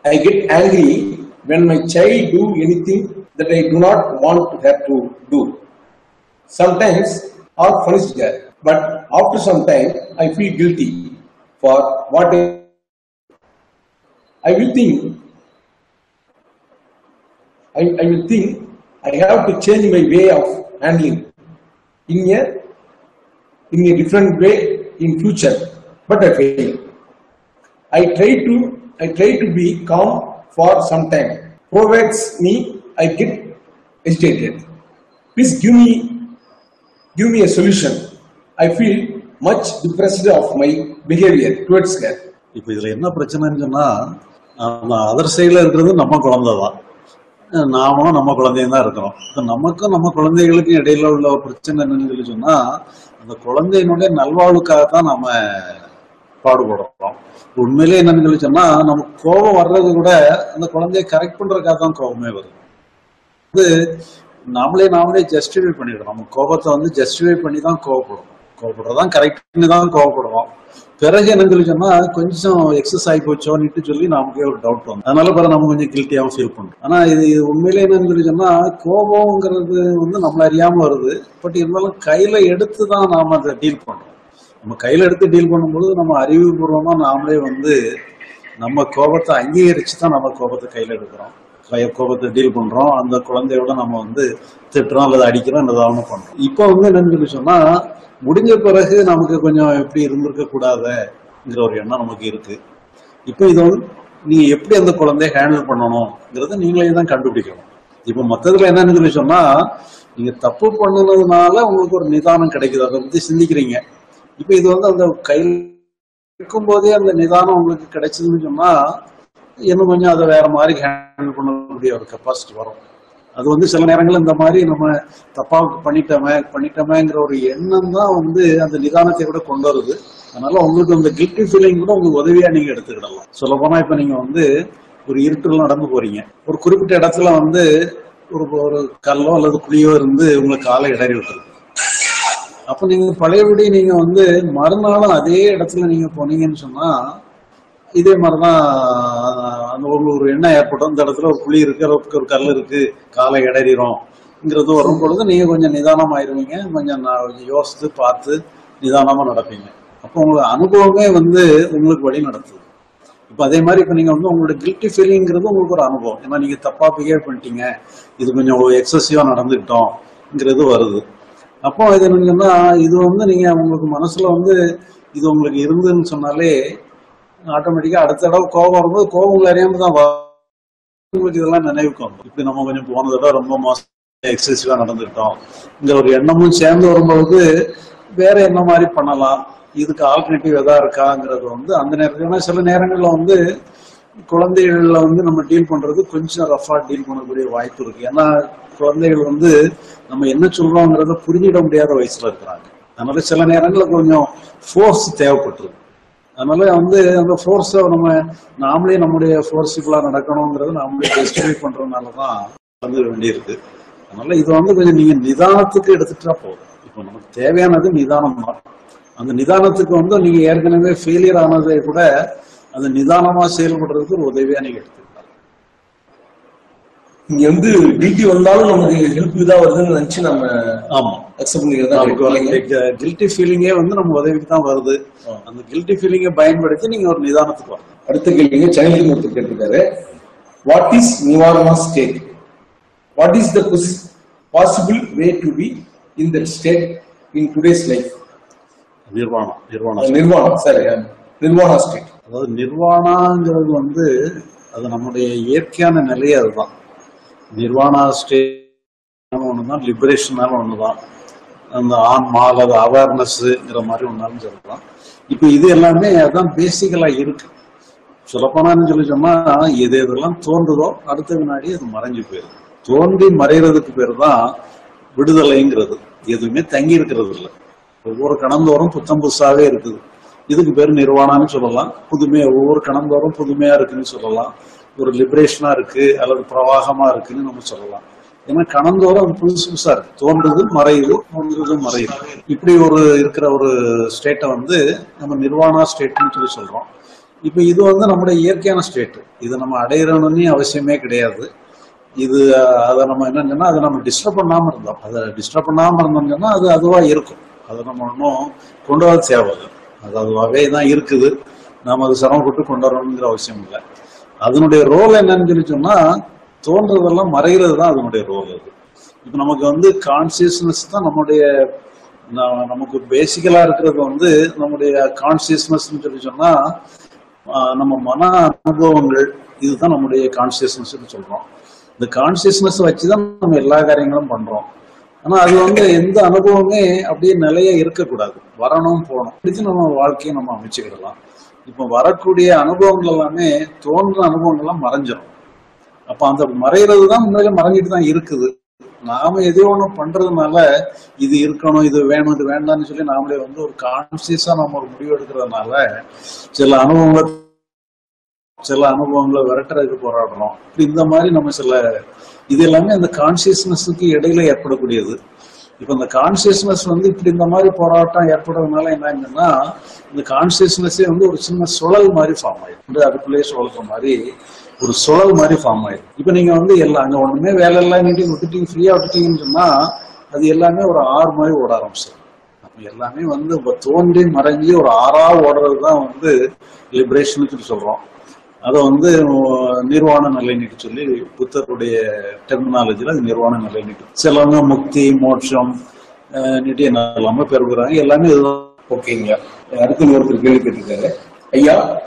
I get angry when my child do anything that I do not want her to do. Sometimes or punish her, but after some time I feel guilty for what I, I will think. I, I will think I have to change my way of handling in a in a different way in future, but I fail. I try to I try to be calm for some time. Provokes me, I get agitated. Please give me give me a solution. I feel much depressed of my behavior towards her. இப்போ இதுல என்ன பிரச்சனைன்னு சொன்னா நம்ம other சைடுல இருக்கிறது நம்ம குழந்தை தான் நாமளும் நம்ம குழந்தையும் தான் இருக்கிறோம் இப்போ நமக்கும் நம்ம குழந்தைகளுக்கும் இடையில உள்ள ஒரு பிரச்சனை என்னன்னு சொல்லி சொன்னா அந்த குழந்தையினுடைய நல்வாழ்வுக்காக தான் நாம பாடுபடுறோம் உண்மையிலே என்னன்னு சொல்லி சொன்னா நமக்கு கோபம் வர்றது கூட அந்த குழந்தைய கரெக்ட் பண்றதுக்காக தான் கோபமே வருது வந்து நாமளே நாமளே ஜஸ்டிஃபை பண்ணிடுறோம் நம்ம கோபத்தை வந்து ஜஸ்டிஃபை பண்ணி தான் கோவப்படுறோம் கோவப்படுறதான் கரெக்ட் பண்ணி தான் கோவப்படுறோம் பிறகு என்ன சொல்லி சொன்னா கொஞ்சம் எக்ஸஸ் ஆகி போச்சோன்னுட்டு சொல்லி நமக்கே ஒரு டவுட் வந்து அதனால பிறகு நம்ம கொஞ்சம் கில்ட்டியாகவும் ஃபீல் பண்றோம் ஆனா இது இது உண்மையிலே என்னன்னு சொல்லி சொன்னா கோபம்ங்கிறது வந்து நம்மள அறியாம வருது பட் இருந்தாலும் கையில எடுத்து தான் நாம அதை டீல் பண்றோம் நம்ம கையில எடுத்து டீல் பண்ணும்போது நம்ம அறிவுபூர்வமா நாமளே வந்து நம்ம கோபத்தை அங்கீகரிச்சு தான் நம்ம கோபத்தை கையில எடுக்கிறோம் கை- கோபத்தை டீல் பண்றோம் அந்த குழந்தையோட நம்ம வந்து திட்டுறோம் அல்லது அடிக்கிறோம் அல்லது அவனை பண்றோம் இப்போ வந்து என்னன்னு சொல்லி சொன்னா முடிஞ்ச பிறகு நமக்கு கொஞ்சம் எப்படி இருந்திருக்க கூடாதுங்கிற ஒரு எண்ணம் நமக்கு இருக்கு இப்போ இது வந்து நீங்க எப்படி அந்த குழந்தைய ஹேண்டில் பண்ணணுங்கிறத நீங்களே தான் கண்டுபிடிக்கணும் இப்போ மொத்தத்துல என்னன்னு சொல்லி சொன்னா நீங்க தப்பு பண்ணுனதுனால உங்களுக்கு ஒரு நிதானம் கிடைக்குது அதை பத்தி சிந்திக்கிறீங்க இப்போ இது வந்து அந்த கையில் இருக்கும் போதே அந்த நிதானம் உங்களுக்கு கிடைச்சதுன்னு சொன்னா இன்னும் கொஞ்சம் அதை வேற மாதிரி ஹேண்டில் பண்ணக்கூடிய ஒரு கெப்பாசிட்டி வரும் அது வந்து சில நேரங்கள்ல இந்த மாதிரி நம்ம தப்பா பண்ணிட்டோமே பண்ணிட்டோமேங்கிற ஒரு எண்ணம் தான் வந்து அந்த நிதானத்தை கூட கொண்டு வருது அதனால உங்களுக்கு அந்த கில்ட்டி ஃபீலிங் கூட உங்களுக்கு உதவியா நீங்க எடுத்துக்கிடலாம் சொல்ல போனா இப்ப நீங்க வந்து ஒரு இருட்டில் நடந்து போறீங்க ஒரு குறிப்பிட்ட இடத்துல வந்து ஒரு ஒரு கல்லோ அல்லது குழியோ இருந்து உங்களுக்கு காலை இடறி விட்டுருது அப்ப நீங்க பழையபடி நீங்க வந்து மறுநாளும் அதே இடத்துல நீங்க போனீங்கன்னு சொன்னா இதே மாதிரிதான் அந்த ஒரு ஒரு எண்ணம் ஏற்படும் இந்த இடத்துல ஒரு குழி இருக்கு அதுக்கு ஒரு கல் இருக்கு காலை இடறிறோம்ங்கிறது வரும் பொழுது நீங்க கொஞ்சம் நிதானம் ஆயிருவீங்க கொஞ்சம் நா- கொஞ்சம் யோசித்து பார்த்து நிதானமா நடப்பீங்க அப்போ உங்களுக்கு அனுபவமே வந்து உங்களுக்கு வழி நடத்துது இப்போ அதே மாதிரி இப்போ நீங்க வந்து உங்களோட கில்ட்டி ஃபீலிங்கிறது உங்களுக்கு ஒரு அனுபவம் ஏன்னா நீங்க தப்பா பிஹேவ் பண்ணிட்டீங்க இது கொஞ்சம் எக்ஸசிவா நடந்துக்கிட்டோம்ங்கிறது வருது அப்போ இது என்னங்கன்னா இது வந்து நீங்க உங்களுக்கு மனசுல வந்து இது உங்களுக்கு இருந்துன்னு சொன்னாலே ஆட்டோமேட்டிக்கா அடுத்த தடவை கோபம் வரும்போது கோபம் உங்களை அறியாம தான் வரும். உங்களுக்கு இதெல்லாம் நினைவுக்கு வரும் இப்படி நம்ம கொஞ்சம் போன தடவை ரொம்ப மோசம் எக்ஸசிவா நடந்துக்கிட்டோம்ங்கிற ஒரு எண்ணமும் சேர்ந்து வரும்போது வேற என்ன மாதிரி பண்ணலாம் இதுக்கு ஆல்டர்னேட்டிவ் எதா இருக்காங்கிறது வந்து அந்த நேரத்துல ஏன்னா சில நேரங்கள்ல வந்து குழந்தைகள்ல வந்து நம்ம டீல் பண்றது கொஞ்சம் ரஃபா டீல் பண்ணக்கூடிய வாய்ப்பு இருக்கு ஏன்னா குழந்தைகள் வந்து நம்ம என்ன சொல்றோங்கிறத புரிஞ்சிட முடியாத வயசுல இருக்கிறாங்க அதனால சில நேரங்கள்ல கொஞ்சம் ஃபோர்ஸ் தேவைப்பட்டிருக்கு அதனால வந்து அந்த ஃபோர்ஸை நம்ம நாமளே நம்முடைய ஃபோர்ஸிபிளா நடக்கணுங்கிறத நாமளே ஜஸ்டிஃபை பண்றதுனால தான் வந்து வேண்டியிருக்கு அதனால இது வந்து கொஞ்சம் நீங்க நிதானத்துக்கு எடுத்துட்டா போதும் இப்போ நமக்கு தேவையானது நிதானம் தான் அந்த நிதானத்துக்கு வந்து நீங்க ஏற்கனவே ஃபெயிலியர் ஆனதை கூட அந்த நிதானமா செயல்படுறதுக்கு ஒரு உதவியா நீங்க எடுத்துக்கலாம் இங்க வந்து டிடி வந்தாலும் நமக்கு ஹெல்ப் தான் வருதுன்னு நினைச்சு நம்ம ஆமா அக்செப்ட் பண்ணிக்கிறதா நமக்கு இல்லைங்க? கில்ட்டி ஃபீலிங்கே வந்து நம்ம உதவிக்கு தான் வருது அந்த கில்ட்டி ஃபீலிங்கை பயன்படுத்தி நீங்க ஒரு நிதானத்துக்கு வரணும் அடுத்த கேள்விங்க சைனீஸ் ஒருத்தர் கேட்டிருக்காரு what is nirvana state what is the possible way to be in that state in today's life நிர்வாணம் நிர்வாணம் நிர்வாணம் சரி நிர்வாணா ஸ்டேட் அதாவது நிர்வாணாங்கிறது வந்து அது நம்முடைய இயற்கையான நிலையே அதுதான் நிர்வாணா ஸ்டேட் ஒண்ணுதான் லிபரேஷனான ஒண்ணுதான் அந்த ஆன்மா அல்லது அவேர்னஸ்ங்கிற மாதிரி ஒன்றாலும் சொல்லலாம் இப்போ இது எல்லாமே அதான் பேசிக்கலா இருக்கு சொல்லப்போனான்னு சொல்லி சொன்னா எது எதெல்லாம் தோன்றுதோ அடுத்த வினாடி அது மறைஞ்சு போயிடும் தோன்றி மறைகிறதுக்கு பேர் தான் விடுதலைங்கிறது எதுவுமே தங்கி இருக்கிறது இல்லை ஒவ்வொரு கணந்தோறும் புத்தம் புதுசாவே இருக்குது இதுக்கு பேர் நிர்வாணம்னு சொல்லலாம் புதுமையா ஒவ்வொரு கணந்தோறும் புதுமையா இருக்குன்னு சொல்லலாம் ஒரு லிபரேஷனா இருக்கு அல்லது பிரவாகமா இருக்குன்னு நம்ம சொல்லலாம் ஏன்னா கணந்தோறும் அது புதுசு புதுசா இருக்கு தோன்றுது மறையுது தோன்றுது மறையுது இப்படி ஒரு இருக்கிற ஒரு ஸ்டேட்டை வந்து நம்ம நிர்வாணா ஸ்டேட்னு சொல்லி சொல்றோம் இப்ப இது வந்து நம்முடைய இயற்கையான ஸ்டேட் இது நம்ம அடையிறணும்னு அவசியமே கிடையாது இது அஹ், அதை நம்ம என்னன்னா அதை நம்ம டிஸ்டர்ப் பண்ணாம இருந்தோம் அதை டிஸ்டர்ப் பண்ணாம இருந்தோம்னா அது அதுவா இருக்கும் அதை நம்ம ஒன்றும் கொண்டு வர தேவையில்லை அது அதுவாகவே தான் இருக்குது நாம அது சிரமப்பட்டு கொண்டு வரணுங்கிற அவசியம் இல்லை அதனுடைய ரோல் என்னன்னு சொல்லி சொன்னா தோன்றதெல்லாம் மறைகிறது தான் அதனுடைய ரோல் அது இப்போ நமக்கு வந்து கான்சியஸ்னஸ் தான் நம்முடைய ந- நமக்கு பேசிக்கலா இருக்கிறது வந்து நம்முடைய கான்சியஸ்னஸ் சொல்லி சொன்னா ஆஹ் நம்ம மன அனுபவங்கள் இதுதான் நம்முடைய கான்சியஸ்னஸ் சொல்றோம் இந்த கான்சியஸ்னஸ் வச்சுதான் நம்ம எல்லா காரியங்களும் பண்றோம் ஆனா அது வந்து எந்த அனுபவமே அப்படியே நிலையா இருக்கக்கூடாது வரணும் போகணும் இப்படி நம்ம வாழ்க்கையை நம்ம அமைச்சுக்கிடலாம் இப்போ வரக்கூடிய அனுபவங்கள் எல்லாமே தோன்ற அனுபவங்கள்லாம் மறைஞ்சிரும் அப்ப அந்த மறைகிறது தான் உண்மையில மறைஞ்சிட்டு தான் இருக்குது நாம எதோ ஒண்ணு பண்றதுனால இது இருக்கணும் இது வேணும் இது வேண்டாம்னு சொல்லி நாமளே வந்து ஒரு கான்சியஸா நம்ம ஒரு முடிவு எடுக்கிறதுனால சில அனுபவங்கள் சில அனுபவங்களை விரட்டுறதுக்கு போராடுறோம் இப்படி இந்த மாதிரி நம்ம சில இது எல்லாமே அந்த கான்சியஸ்னஸுக்கு இடையில ஏற்படக்கூடியது இப்ப இந்த கான்சியஸ்னஸ் வந்து இப்படி இந்த மாதிரி போராட்டம் ஏற்படுறதுனால என்னங்கன்னா இந்த கான்சியஸ்னஸே வந்து ஒரு சின்ன சுழல் மாதிரி ஃபார்ம் ஆயிடும் அதுக்குள்ளேயே சுழல்ற மாதிரி ஒரு சுழல் மாதிரி ஃபார்ம் ஆயிடும் இப்ப நீங்க வந்து எல்லாம் அங்க ஒண்ணுமே வேலை எல்லாம் நீட்டி விட்டுட்டீங்க ஃப்ரீயா விட்டுட்டீங்கன்னு சொன்னா அது எல்லாமே ஒரு ஆறு மாதிரி ஓட ஆரம்பிச்சிடும் அப்ப எல்லாமே வந்து இப்ப தோன்றி மறைஞ்சி ஒரு ஆறா ஓடுறது தான் வந்து லிபரேஷன் சொல்லி சொல்றோம் அதை வந்து அஹ், நிர்வாண நிலை நீட்டு சொல்லி புத்தருடைய டெர்மினாலஜில அது நிர்வாண நிலை நீட்டு சிலவங்க முக்தி மோட்சம் அஹ், நீட்டி என்ன எல்லாமே பெறுகிறாங்க எல்லாமே இதுதான் ஓகேங்க அடுத்து ஒருத்தர் கேள்வி கேட்டிருக்காரு ஐயா